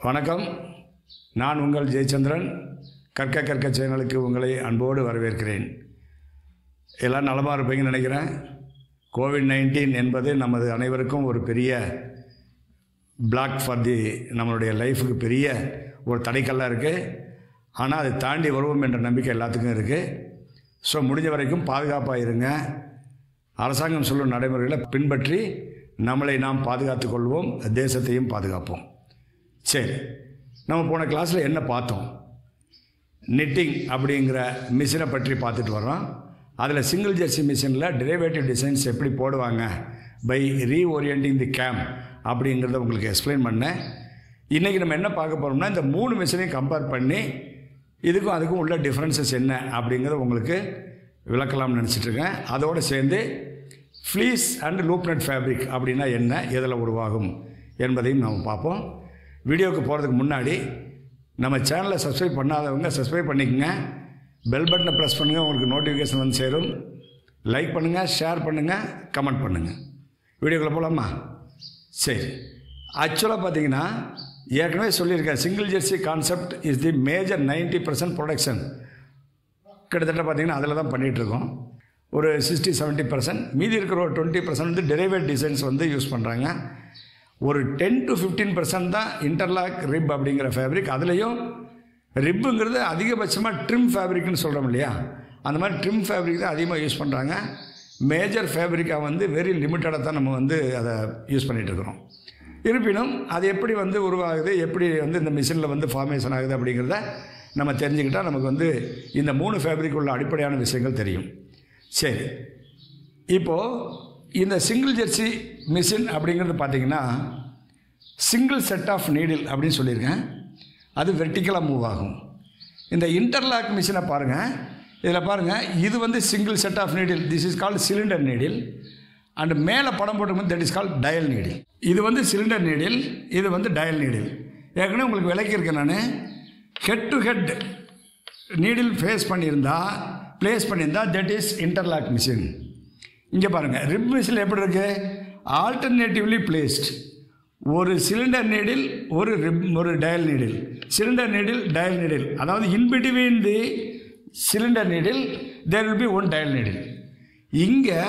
வணக்கம் நான் உங்கள் ஜெயச்சந்திரன் கற்க கற்க சேனலுக்கு உங்களை அன்போடு வரவேற்கிறேன் எல்லாம் நலமாக இருப்பீங்கன்னு நினைக்கிறேன் கோவிட் நைன்டீன் என்பது நமது அனைவருக்கும் ஒரு பெரிய பிளாக் ஃபார் தி நம்மளுடைய லைஃபுக்கு பெரிய ஒரு தடைக்கல்லாக இருக்குது ஆனால் அதை தாண்டி வருவோம் என்ற நம்பிக்கை எல்லாத்துக்கும் இருக்குது ஸோ முடிஞ்ச வரைக்கும் பாதுகாப்பாக இருங்க அரசாங்கம் சொல்லும் நடைமுறைகளை பின்பற்றி நம்மளை நாம் பாதுகாத்துக் கொள்வோம் தேசத்தையும் பாதுகாப்போம் சரி நம்ம போன கிளாஸில் என்ன பார்த்தோம் நிட்டிங் அப்படிங்கிற மிஷினை பற்றி பார்த்துட்டு வர்றோம் அதில் சிங்கிள் ஜெர்சி மிஷினில் டெரிவேட்டிவ் டிசைன்ஸ் எப்படி போடுவாங்க பை ரீஓரியன்டிங் தி கேம் அப்படிங்கிறத உங்களுக்கு எக்ஸ்பிளைன் பண்ணேன் இன்றைக்கி நம்ம என்ன பார்க்க போகிறோம்னா இந்த மூணு மிஷினையும் கம்பேர் பண்ணி இதுக்கும் அதுக்கும் உள்ள டிஃப்ரென்சஸ் என்ன அப்படிங்கிறத உங்களுக்கு விளக்கலாம்னு நினச்சிட்டு இருக்கேன் அதோடு சேர்ந்து ஃப்ளீஸ் அண்ட் லூப்னட் ஃபேப்ரிக் அப்படின்னா என்ன எதில் உருவாகும் என்பதையும் நம்ம பார்ப்போம் வீடியோவுக்கு போகிறதுக்கு முன்னாடி நம்ம சேனலை சப்ஸ்கிரைப் பண்ணாதவங்க சப்ஸ்கிரைப் பண்ணிக்கங்க பெல் பட்டனை ப்ரெஸ் பண்ணுங்கள் உங்களுக்கு நோட்டிஃபிகேஷன் வந்து சேரும் லைக் பண்ணுங்கள் ஷேர் பண்ணுங்கள் கமெண்ட் பண்ணுங்கள் வீடியோக்குள்ளே போகலாமா சரி ஆக்சுவலாக பார்த்தீங்கன்னா ஏற்கனவே சொல்லியிருக்கேன் single jersey concept is the major ninety percent production கிட்டத்தட்ட பார்த்தீங்கன்னா அதில் தான் பண்ணிகிட்ருக்கோம் ஒரு சிக்ஸ்டி செவன்ட்டி பர்சன்ட் மீதி இருக்கிற ஒரு டுவெண்ட்டி பர்சன்ட் வந்து டெரிவேட் டிசைன்ஸ் வந்து யூஸ் பண்ணுறாங்க ஒரு டென் டு ஃபிஃப்டீன் பர்சன்ட் தான் இன்டர்லாக் ரிப் அப்படிங்கிற ஃபேப்ரிக் அதுலேயும் ரிப்புங்கிறது அதிகபட்சமாக ட்ரிம் ஃபேப்ரிக்னு சொல்கிறோம் இல்லையா அந்த மாதிரி ட்ரிம் ஃபேப்ரிக் தான் அதிகமாக யூஸ் பண்ணுறாங்க மேஜர் ஃபேப்ரிக்காக வந்து வெரி லிமிட்டடாக தான் நம்ம வந்து அதை யூஸ் பண்ணிகிட்ருக்குறோம் இருப்பினும் அது எப்படி வந்து உருவாகுது எப்படி வந்து இந்த மிஷினில் வந்து ஃபார்மேஷன் ஆகுது அப்படிங்கிறத நம்ம தெரிஞ்சுக்கிட்டால் நமக்கு வந்து இந்த மூணு ஃபேப்ரிக் உள்ள அடிப்படையான விஷயங்கள் தெரியும் சரி இப்போது இந்த சிங்கிள் ஜெர்சி மிஷின் அப்படிங்கிறது பார்த்தீங்கன்னா சிங்கிள் செட் ஆஃப் நீடில் அப்படின்னு சொல்லியிருக்கேன் அது வெர்டிக்கலாக மூவ் ஆகும் இந்த இன்டர்லாக் மிஷினை பாருங்கள் இதில் பாருங்கள் இது வந்து single set of needle this is called cylinder needle and மேலே படம் போட்டிருக்கும் that is call dial needle இது வந்து சிலிண்டர் நீடில் இது வந்து டயல் நீடில் ஏற்கனவே உங்களுக்கு விளக்கியிருக்கேன் நான் head to head needle face பண்ணியிருந்தா ப்ளேஸ் பண்ணியிருந்தா தட் இஸ் இன்டர்லாக் மிஷின் இங்கே பாருங்கள் ரிப் மிஷின் எப்படி இருக்குது ஆல்டர்னேட்டிவ்லி பிளேஸ்ட் ஒரு சிலிண்டர் நீடில் ஒரு ரிப் ஒரு dial needle cylinder needle dial needle அதாவது in between the cylinder needle there will be one dial needle இங்கே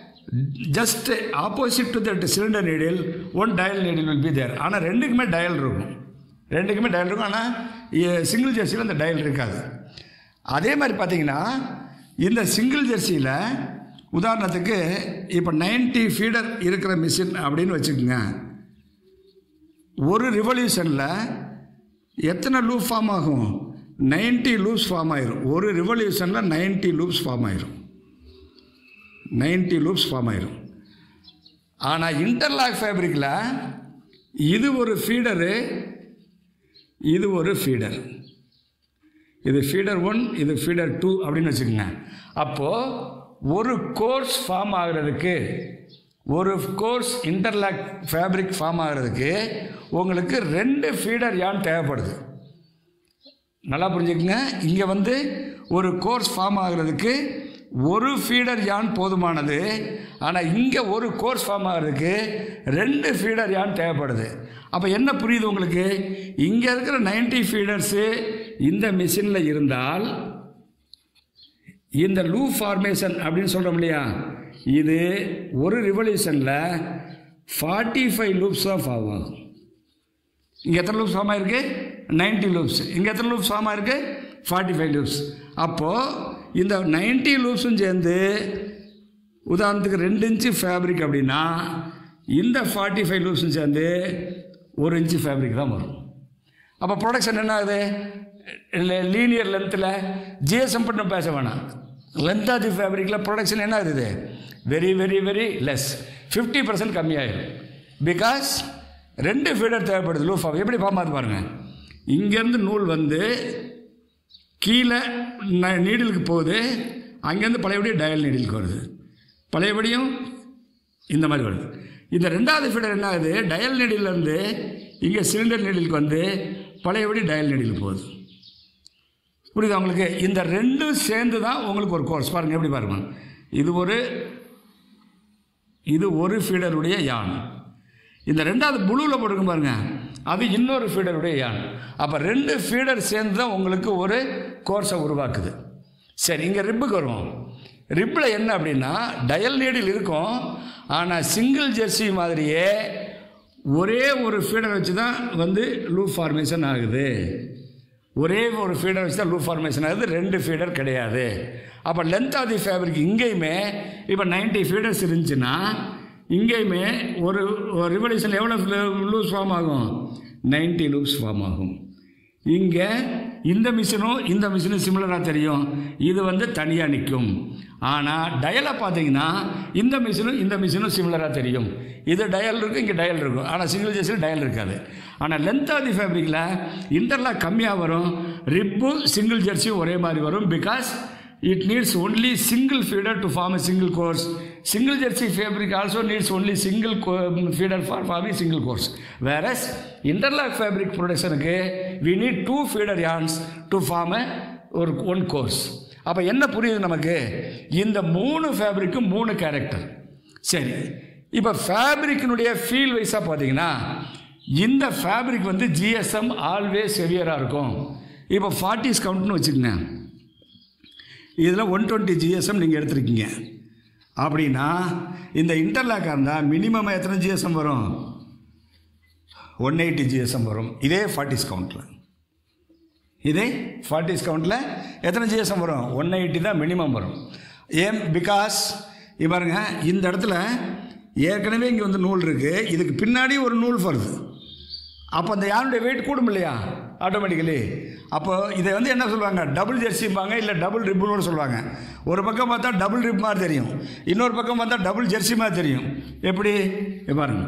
just opposite to that cylinder needle one dial needle will be there ஆனால் ரெண்டுக்குமே dial இருக்கும் ரெண்டுக்குமே dial இருக்கும் ஆனால் single ஜெர்சியில் அந்த dial இருக்காது அதே மாதிரி பார்த்தீங்கன்னா இந்த சிங்கிள் ஜெர்சியில் உதாரணத்துக்கு இப்போ நைன்டி ஃபீடர் இருக்கிற மிஷின் அப்படின்னு வச்சுக்கோங்க ஒரு ரிவல்யூஷனில் எத்தனை லூப் ஃபார்ம் ஆகும் நைன்டி லூப்ஸ் ஃபார்ம் ஆயிரும் ஒரு ரிவல்யூஷனில் நைன்டி லூப்ஸ் ஃபார்ம் ஆயிரும் நைன்டி லூப்ஸ் ஃபார்ம் ஆயிரும் ஆனால் இன்டர்லாக் ஃபேப்ரிக்கில் இது ஒரு ஃபீடரு இது ஒரு ஃபீடர் இது ஃபீடர் ஒன் இது ஃபீடர் டூ அப்படின்னு வச்சுக்கோங்க அப்போது ஒரு கோர்ஸ் ஃபார்ம் ஆகிறதுக்கு ஒரு கோர்ஸ் இன்டர்லாக் ஃபேப்ரிக் ஃபார்ம் ஆகிறதுக்கு உங்களுக்கு ரெண்டு ஃபீடர் யான் தேவைப்படுது நல்லா புரிஞ்சுக்கங்க இங்கே வந்து ஒரு கோர்ஸ் ஃபார்ம் ஆகிறதுக்கு ஒரு ஃபீடர் யான் போதுமானது ஆனால் இங்கே ஒரு கோர்ஸ் ஃபார்ம் ஆகிறதுக்கு ரெண்டு ஃபீடர் யான் தேவைப்படுது அப்போ என்ன புரியுது உங்களுக்கு இங்கே இருக்கிற நைன்டி ஃபீடர்ஸு இந்த மிஷினில் இருந்தால் இந்த லூ ஃபார்மேஷன் அப்படின்னு சொல்கிறோம் இல்லையா இது ஒரு ரிவல்யூஷனில் ஃபார்ட்டி ஃபைவ் லூப்ஸ் தான் ஃபார்ம் ஆகும் இங்கே எத்தனை லூப்ஸ் ஃபார்ம் ஆயிருக்கு நைன்ட்டி லூப்ஸ் இங்கே எத்தனை லூப்ஸ் ஃபார்ம் ஆயிருக்கு ஃபார்ட்டி ஃபைவ் லூப்ஸ் அப்போது இந்த நைன்ட்டி லூப்ஸும் சேர்ந்து உதாரணத்துக்கு ரெண்டு இன்ச்சு ஃபேப்ரிக் அப்படின்னா இந்த ஃபார்ட்டி ஃபைவ் லூப்ஸும் சேர்ந்து ஒரு இன்ச்சு ஃபேப்ரிக் தான் வரும் அப்போ ப்ரொடக்ஷன் என்ன ஆகுது லீனியர் லென்த்தில் ஜிஎஸ்எம் பண்ண பேச வேணாம் லென்த் ஆஃப் தி ஃபேப்ரிக்கில் ப்ரொடக்ஷன் என்ன ஆகுது very very very less fifty percent கம்மியாயிடும் பிகாஸ் ரெண்டு ஃபீடர் தேவைப்படுது லூ ஃபார்ம் எப்படி ஃபார்ம் ஆகுது பாருங்கள் இங்கேருந்து நூல் வந்து கீழே நீடிலுக்கு போகுது அங்கேருந்து பழையபடியும் டயல் நீடிலுக்கு வருது பழையபடியும் இந்த மாதிரி வருது இந்த ரெண்டாவது ஃபீடர் என்ன ஆகுது டயல் நீடிலேருந்து இங்கே சிலிண்டர் நீடிலுக்கு வந்து பழையபடி டயல் நீடிலுக்கு போகுது புரியுதா உங்களுக்கு இந்த ரெண்டும் சேர்ந்து தான் உங்களுக்கு ஒரு கோர்ஸ் பாருங்கள் எப்படி பாருங்க இது ஒரு இது ஒரு ஃபீடருடைய யான் இந்த ரெண்டாவது ப்ளூவில் போட்டுருக்கும் பாருங்க அது இன்னொரு ஃபீடருடைய யான் அப்போ ரெண்டு ஃபீடர் சேர்ந்து தான் உங்களுக்கு ஒரு கோர்ஸை உருவாக்குது சரி இங்கே ரிப்புக்கு வருவோம் ரிப்பில் என்ன அப்படின்னா டயல் நீடில் இருக்கும் ஆனால் சிங்கிள் ஜெர்சி மாதிரியே ஒரே ஒரு ஃபீடர் வச்சு தான் வந்து லூப் ஃபார்மேஷன் ஆகுது ஒரே ஒரு ஃபீடர் வச்சு தான் லூப் ஃபார்மேஷன் ஆகுது ரெண்டு ஃபீடர் கிடையாது அப்போ லென்த் ஆஃப் தி ஃபேப்ரிக் இங்கேயுமே இப்போ 90 ஃபீடர்ஸ் இருந்துச்சுன்னா இங்கேயுமே ஒரு ரிவல்யூஷன் எவ்வளோ லூஸ் ஃபார்ம் ஆகும் 90 லூப்ஸ் ஃபார்ம் ஆகும் இங்கே இந்த மிஷினும் இந்த மிஷினும் சிமிலராக தெரியும் இது வந்து தனியாக நிற்கும் ஆனால் டயலை பார்த்தீங்கன்னா இந்த மிஷினும் இந்த மிஷினும் சிமிலராக தெரியும் இது டயல் இருக்கும் இங்கே டயல் இருக்கும் ஆனால் சிங்கிள் ஜெர்சியில் டயல் இருக்காது ஆனால் லென்த் ஆஃப் தி ஃபேப்ரிக்கில் இன்டர்லாக் கம்மியாக வரும் ரிப்பும் சிங்கிள் ஜெர்சியும் ஒரே மாதிரி வரும் because it needs only single feeder to form a single course. Single jersey fabric also needs only single co- feeder for forming single course. Whereas interlock fabric production we need two feeder yarns to form a ஒரு one course அப்போ என்ன புரியுது நமக்கு இந்த மூணு ஃபேப்ரிக்கும் மூணு character சரி இப்போ ஃபேப்ரிக்கினுடைய ஃபீல் வைஸாக பார்த்தீங்கன்னா இந்த ஃபேப்ரிக் வந்து ஜிஎஸ்எம் ஆல்வேஸ் செவியராக இருக்கும் இப்போ ஃபார்ட்டிஸ் கவுண்ட்னு வச்சுக்கோங்க இதில் ஒன் டுவெண்ட்டி ஜிஎஸ்எம் நீங்கள் எடுத்திருக்கீங்க அப்படின்னா இந்த இன்டர்லாக்காக இருந்தால் மினிமம் எத்தனை ஜிஎஸ்எம் வரும் ஒன் எயிட்டி ஜிஎஸ்எம் வரும் இதே ஃபார்ட்டிஸ் கவுண்ட்டில் இதே ஃபார்ட்டிஸ் கவுண்ட்டில் எத்தனை ஜிஎஸ்எம் வரும் ஒன் எயிட்டி தான் மினிமம் வரும் ஏன் பிகாஸ் பாருங்க இந்த இடத்துல ஏற்கனவே இங்கே வந்து நூல் இருக்குது இதுக்கு பின்னாடி ஒரு நூல் வருது அப்போ அந்த யாருடைய வெயிட் கூடும் இல்லையா ஆட்டோமேட்டிக்கலி அப்போ இதை வந்து என்ன சொல்லுவாங்க டபுள் ஜெர்சிம்பாங்க இல்லை டபுள் ரிப்புன்னு சொல்லுவாங்க ஒரு பக்கம் பார்த்தா டபுள் ரிப் மாதிரி தெரியும் இன்னொரு பக்கம் பார்த்தா டபுள் ஜெர்சி மாதிரி தெரியும் எப்படி இங்க பாருங்க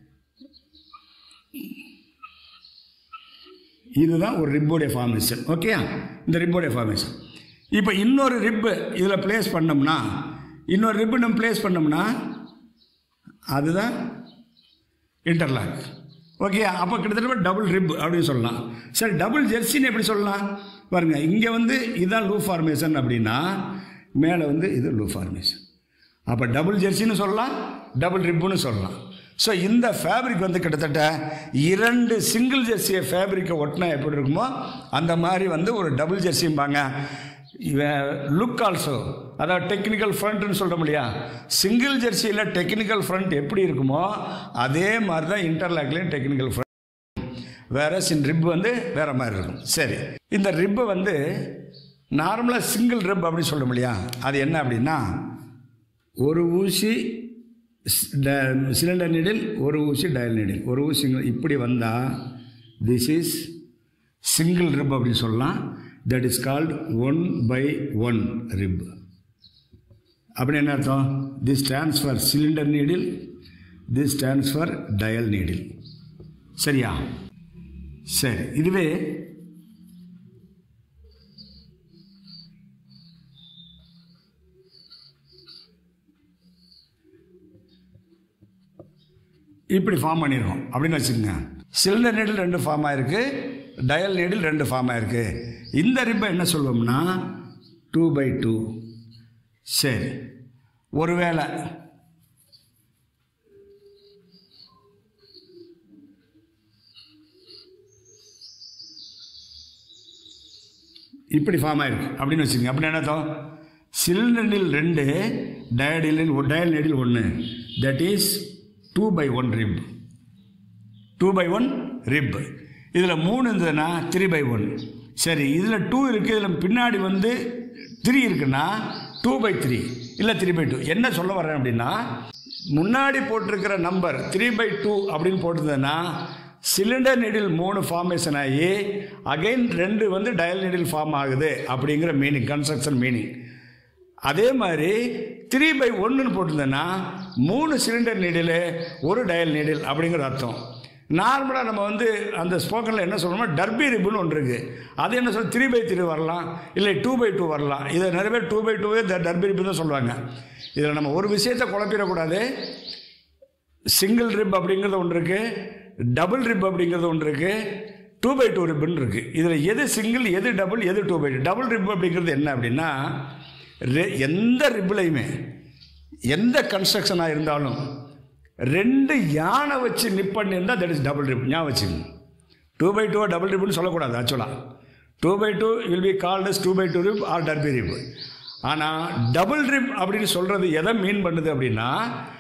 இதுதான் ஒரு ரிப்போடைய ஃபார்மேஷன் ஓகேயா இந்த ரிப்போடைய ஃபார்மேஷன் இப்போ இன்னொரு ரிப்பு இதில் ப்ளேஸ் பண்ணோம்னா இன்னொரு ரிப்பு நம்ம ப்ளேஸ் பண்ணோம்னா அதுதான் இன்டர்லாக் ஓகே அப்போ கிட்டத்தட்ட டபுள் ரிப் அப்படின்னு சொல்லலாம் சரி டபுள் ஜெர்சின்னு எப்படி சொல்லலாம் பாருங்க இங்கே வந்து இதுதான் லூ ஃபார்மேஷன் அப்படின்னா மேலே வந்து இது லூ ஃபார்மேஷன் அப்போ டபுள் ஜெர்சின்னு சொல்லலாம் டபுள் ரிப்புன்னு சொல்லலாம் ஸோ இந்த ஃபேப்ரிக் வந்து கிட்டத்தட்ட இரண்டு சிங்கிள் ஜெர்சியை ஃபேப்ரிக்கை ஒட்டினா எப்படி இருக்குமோ அந்த மாதிரி வந்து ஒரு டபுள் ஜெர்சிம்பாங்க லுக் ஆல்சோ அதாவது டெக்னிக்கல் ஃப்ரண்ட்னு சொல்கிறோம் இல்லையா சிங்கிள் ஜெர்சியில் டெக்னிக்கல் ஃப்ரண்ட் எப்படி இருக்குமோ அதே மாதிரி தான் இன்டர்லாக்லேயும் டெக்னிக்கல் ஃப்ரண்ட் வேற சின் ரிப் வந்து வேற மாதிரி இருக்கும் சரி இந்த ரிப்பை வந்து நார்மலாக சிங்கிள் ரிப் அப்படின்னு சொல்கிறோம் இல்லையா அது என்ன அப்படின்னா ஒரு ஊசி சிலிண்டர் நீடில் ஒரு ஊசி டயல் நீடில் ஒரு ஊசி இப்படி வந்தால் திஸ் இஸ் சிங்கிள் ரிப் அப்படின்னு சொல்லலாம் that is called one by one rib அப்படி என்ன அர்த்தம் this stands for cylinder needle this stands for dial needle சரியா சரி இதுவே இப்படி ஃபார்ம் பண்ணியிருக்கோம் அப்படின்னு வச்சுக்கோங்க சிலிண்டர் நீடில் ரெண்டு ஃபார்ம் ஆயிருக்கு டயல் நீடில் ரெண்டு ஃபார்ம் ஆயிருக்கு இந்த ரிப்பை என்ன சொல்லுவோம்னா டூ பை டூ சரி ஒருவேளை இப்படி ஃபார்ம் ஆயிருக்கு அப்படின்னு வச்சுக்கோங்க அப்படின்னு என்ன அர்த்தம் சிலிண்டர் நீடில் ரெண்டு டயல் டயல் நீடில் ஒன்று that is two by one rib two by one rib இதில் மூணு இருந்ததுன்னா த்ரீ பை ஒன் சரி இதில் டூ இருக்குது இதில் பின்னாடி வந்து த்ரீ இருக்குன்னா டூ பை த்ரீ இல்லை த்ரீ பை டூ என்ன சொல்ல வர்றேன் அப்படின்னா முன்னாடி போட்டிருக்கிற நம்பர் த்ரீ பை டூ அப்படின்னு போட்டிருந்ததுன்னா சிலிண்டர் நீடில் மூணு ஃபார்மேஷன் ஆகி அகைன் ரெண்டு வந்து டயல் நீடில் ஃபார்ம் ஆகுது அப்படிங்கிற மீனிங் கன்ஸ்ட்ரக்ஷன் மீனிங் அதே மாதிரி த்ரீ பை ஒன்றுன்னு போட்டிருந்தேன்னா மூணு சிலிண்டர் நீடில் ஒரு டயல் நீடில் அப்படிங்கிற அர்த்தம் நார்மலாக நம்ம வந்து அந்த ஸ்போக்கனில் என்ன சொல்லணும்னா டர்பி ரிப்புன்னு ஒன்று இருக்குது அது என்ன சொல்ல த்ரீ பை த்ரீ வரலாம் இல்லை டூ பை டூ வரலாம் இதை நிறைய பேர் டூ பை டூவே டர்பி ரிப்பு தான் சொல்லுவாங்க இதில் நம்ம ஒரு விஷயத்தை குழப்பிடக்கூடாது சிங்கிள் ரிப் அப்படிங்கிறது ஒன்று இருக்குது டபுள் ரிப் அப்படிங்கிறது ஒன்று இருக்குது டூ பை டூ ரிப்புன்னு இருக்குது இதில் எது சிங்கிள் எது டபுள் எது two by two double rib அப்படிங்கிறது என்ன அப்படின்னா ரெ- எந்த ரிப்லையுமே எந்த கன்ஸ்ட்ரக்ஷனாக இருந்தாலும் ரெண்டு யானை வச்சு நிப் பண்ணியிருந்தால் தட் இஸ் டபுள் ரிப் ஞாபகம் வச்சுக்கோங்க டூ பை டூ டபுள் ரிப்னு சொல்லக்கூடாது ஆக்சுவலாக two by two will be called two by two rib or derby rib ஆனால் டபுள் ரிப் அப்படின்னு சொல்கிறது எதை மீன் பண்ணுது அப்படின்னா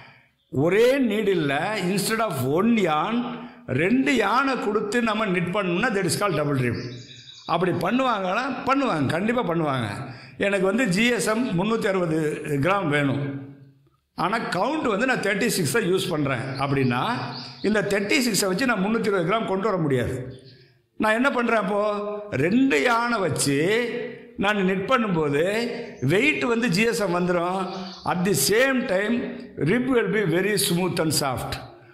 ஒரே நீடில் இன்ஸ்டெட் ஆஃப் ஒன் யான் ரெண்டு யானை கொடுத்து நம்ம நிட் பண்ணோம்னா that is call double rib அப்படி பண்ணுவாங்கன்னா பண்ணுவாங்க கண்டிப்பாக பண்ணுவாங்க எனக்கு வந்து ஜிஎஸ்எம் முந்நூற்றி அறுபது கிராம் வேணும் ஆனால் கவுண்ட் வந்து நான் தேர்ட்டி சிக்ஸை யூஸ் பண்ணுறேன் அப்படின்னா இந்த தேர்ட்டி சிக்ஸை வச்சு நான் முந்நூற்றி இருபது கிராம் கொண்டு வர முடியாது நான் என்ன பண்ணுறேன் அப்போது ரெண்டு யானை வச்சு நான் நெட் பண்ணும்போது வெயிட் வந்து ஜிஎஸ்எம் வந்துடும் at the same time rib will be very smooth and soft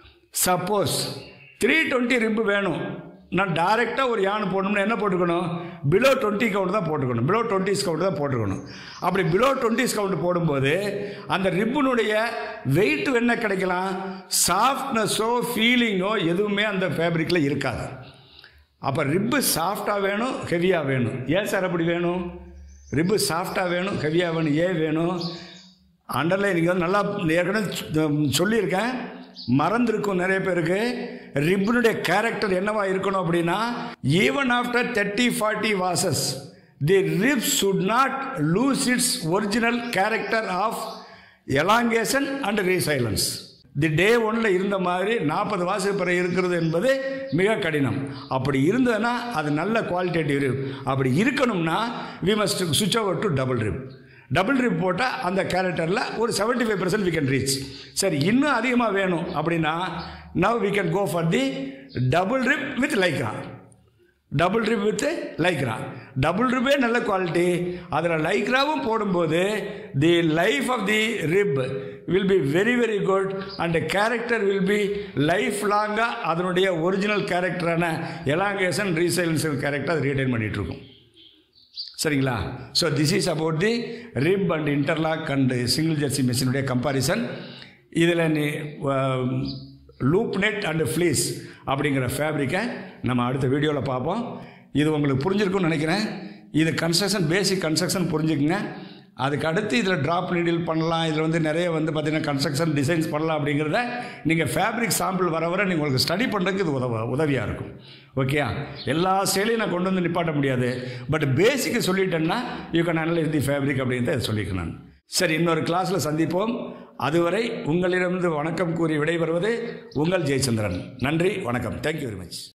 suppose three twenty rib வேணும் நான் டைரெக்டாக ஒரு யானை போடணும்னா என்ன போட்டுக்கணும் பிலோ டுவெண்ட்டி கவுண்ட் தான் போட்டுக்கணும் பிலோ டுவெண்ட்டிஸ் கவுண்ட் தான் போட்டுக்கணும் அப்படி பிலோ டுவெண்ட்டிஸ் கவுண்ட் போடும்போது அந்த ரிப்பனுடைய வெயிட் என்ன கிடைக்கலாம் சாஃப்ட்னஸோ ஃபீலிங்கோ எதுவுமே அந்த ஃபேப்ரிக்கில் இருக்காது அப்போ ரிப்பு சாஃப்டாக வேணும் ஹெவியாக வேணும் ஏன் சார் அப்படி வேணும் ரிப்பு சாஃப்டாக வேணும் ஹெவியாக வேணும் ஏன் வேணும் அண்டர்லைன் நீங்கள் வந்து நல்லா ஏற்கனவே சொல்லியிருக்கேன் மறந்துருக்கும் நிறைய பேருக்கு ரிப்பனுடைய கேரக்டர் என்னவா இருக்கணும் அப்படின்னா even after thirty forty washes the rib should not lose its original character of elongation and resilience the day ஒன்ல இருந்த மாதிரி நாற்பது வாசல் பிறகு இருக்கிறது என்பது மிக கடினம் அப்படி இருந்ததுன்னா அது நல்ல குவாலிட்டேட்டிவ் ரிப் அப்படி இருக்கணும்னா we must switch over to double rib double rib போட்டால் அந்த கேரக்டரில் ஒரு seventy five percent we can reach சரி இன்னும் அதிகமாக வேணும் அப்படின்னா now we can go for the double rib with Lycra double rib with Lycra double ரிப்பே நல்ல குவாலிட்டி அதில் லைக்ராவும் போடும்போது the life of the rib will be very very good and character will be life லாங்காக அதனுடைய original கேரக்டரான elongation resilience character அது retain பண்ணிகிட்டு இருக்கும் சரிங்களா so this is about the rib and interlock and single jersey மிஷினுடைய comparison இதில் நீ லூப் நெட் அண்டு ஃப்ளீஸ் அப்படிங்கிற ஃபேப்ரிக்கை நம்ம அடுத்த வீடியோவில் பார்ப்போம் இது உங்களுக்கு புரிஞ்சிருக்கும்னு நினைக்கிறேன் இது கன்ஸ்ட்ரக்ஷன் பேசிக் கன்ஸ்ட்ரக்ஷன் புரிஞ்சுக்குங்க அதுக்கு அடுத்து இதில் ட்ராப் நீடில் பண்ணலாம் இதில் வந்து நிறைய வந்து பார்த்திங்கன்னா கன்ஸ்ட்ரக்ஷன் டிசைன்ஸ் பண்ணலாம் அப்படிங்கிறத நீங்கள் ஃபேப்ரிக் சாம்பிள் வர வர நீங்கள் உங்களுக்கு ஸ்டடி பண்ணுறதுக்கு இது உதவ உதவியாக இருக்கும் ஓகேயா எல்லா சேலையும் நான் கொண்டு வந்து நிப்பாட்ட முடியாது பட் பேசிக்கை சொல்லிட்டேன்னா you can analyse the fabric அப்படிங்கிறத சொல்லிக்கிறேன் நான் சரி இன்னொரு கிளாஸில் சந்திப்போம் அதுவரை உங்களிடமிருந்து வணக்கம் கூறி விடைபெறுவது உங்கள் ஜெயச்சந்திரன் நன்றி வணக்கம் தேங்க்யூ வெரி மச்